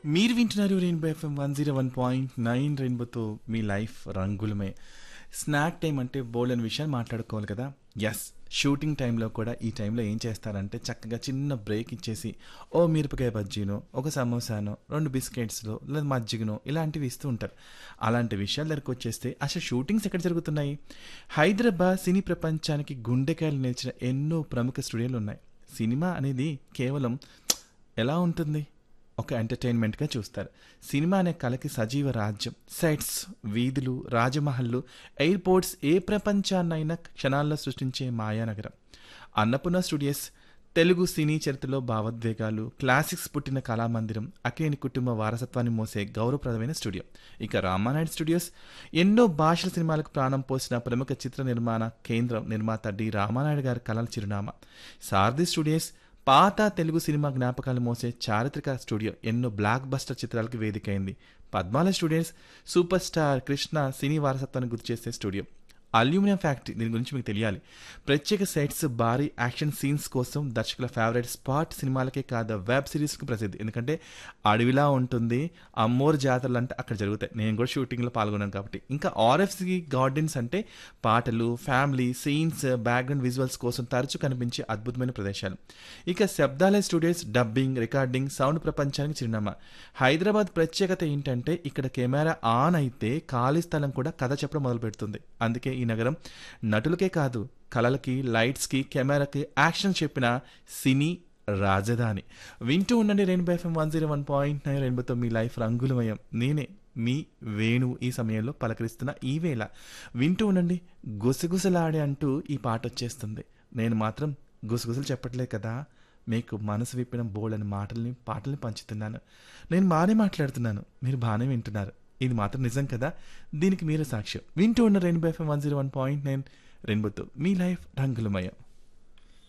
మీరు వింటున్నారు rainbow FM one zero one point nine రెయిన్బోతో మీ లైఫ్ రంగులమే స్నాక్ టైం అంటే బోల్డ్ అని విషయాలు మాట్లాడుకోవాలి కదా ఎస్ షూటింగ్ టైంలో కూడా ఈ టైంలో ఏం చేస్తారంటే చక్కగా చిన్న బ్రేక్ ఇచ్చేసి ఓ మిరపకాయ బజ్జీనో ఒక సమోసానో రెండు బిస్కెట్స్లో లేదా మజ్జిగనో ఇలాంటివి ఇస్తూ ఉంటారు అలాంటి విషయాల దగ్గరకు వచ్చేస్తే అసలు షూటింగ్స్ ఎక్కడ జరుగుతున్నాయి హైదరాబాద్ సినీ ప్రపంచానికి గుండెకాయలు నిలిచిన ఎన్నో ప్రముఖ స్టూడియోలు ఉన్నాయి సినిమా అనేది కేవలం ఎలా ఉంటుంది ఒక ఎంటర్టైన్మెంట్గా చూస్తారు సినిమా అనే కళకి సజీవ రాజ్యం సెట్స్ వీధులు రాజమహల్లు ఎయిర్పోర్ట్స్ ఏ ప్రపంచాన్నైనా క్షణాల్లో సృష్టించే మాయానగరం అన్నపూర్ణ స్టూడియోస్ తెలుగు సినీ చరిత్రలో భావోద్వేగాలు క్లాసిక్స్ పుట్టిన కళామందిరం అకేని కుటుంబ వారసత్వాన్ని మోసే గౌరవప్రదమైన స్టూడియో ఇక రామానాయుడు స్టూడియోస్ ఎన్నో భాషల సినిమాలకు ప్రాణం పోసిన ప్రముఖ చిత్ర నిర్మాణ కేంద్రం నిర్మాత డి రామానాయుడు గారి కళల చిరునామా సారథి స్టూడియోస్ పాత తెలుగు సినిమా జ్ఞాపకాలు మోసే చారిత్రక స్టూడియో ఎన్నో బ్లాక్ బస్టర్ చిత్రాలకు వేదికైంది Padmalaya studios super star Krishna cine వారసత్వాన్ని గుర్తు చేసే స్టూడియో అల్యూమినియం ఫ్యాక్టరీ దీని గురించి మీకు తెలియాలి ప్రత్యేక సెట్స్ భారీ యాక్షన్ సీన్స్ కోసం దర్శకుల ఫేవరెట్ స్పాట్ సినిమాలకే కాదు వెబ్ సిరీస్కి ప్రసిద్ధి ఎందుకంటే అడవిలా ఉంటుంది అమ్మోర్ జాతరలు అంటే అక్కడ జరుగుతాయి నేను కూడా షూటింగ్లో పాల్గొన్నాను కాబట్టి ఇంకా ఆర్ఎఫ్సి గార్డెన్స్ అంటే పాటలు ఫ్యామిలీ సీన్స్ బ్యాక్గ్రౌండ్ విజువల్స్ కోసం తరచూ కనిపించే అద్భుతమైన ప్రదేశాలు ఇక Sabdalaya studios dubbing recording sound ప్రపంచానికి చిరునామా హైదరాబాద్ ప్రత్యేకత ఏంటంటే ఇక్కడ కెమెరా ఆన్ అయితే ఖాళీ స్థలం కూడా కథ చెప్పడం మొదలు పెడుతుంది అందుకే ఈ నగరం నటులకే కాదు కళలకి లైట్స్కి కెమెరాకి యాక్షన్ చెప్పిన సినీ రాజధాని వింటూ ఉండండి rainbow FM one zero one point nine రెయిన్బోతో మీ లైఫ్ రంగులమయం నేనే మీ వేణు ఈ సమయంలో పలకరిస్తున్న ఈ వేళ వింటూ ఉండండి గుసగుసలాడే అంటూ ఈ పాట వచ్చేస్తుంది నేను మాత్రం గుసగుసలు చెప్పట్లేదు కదా మీకు మనసు విప్పిన బోల్డని మాటల్ని పాటల్ని పంచుతున్నాను నేను బాగానే మాట్లాడుతున్నాను మీరు బాగానే వింటున్నారు ఇది మాత్రం నిజం కదా దీనికి మీరే సాక్ష్యం వింటూ ఉన్న rainbow FM one zero one point nine రెయిన్బోతో మీ లైఫ్ రంగులమయం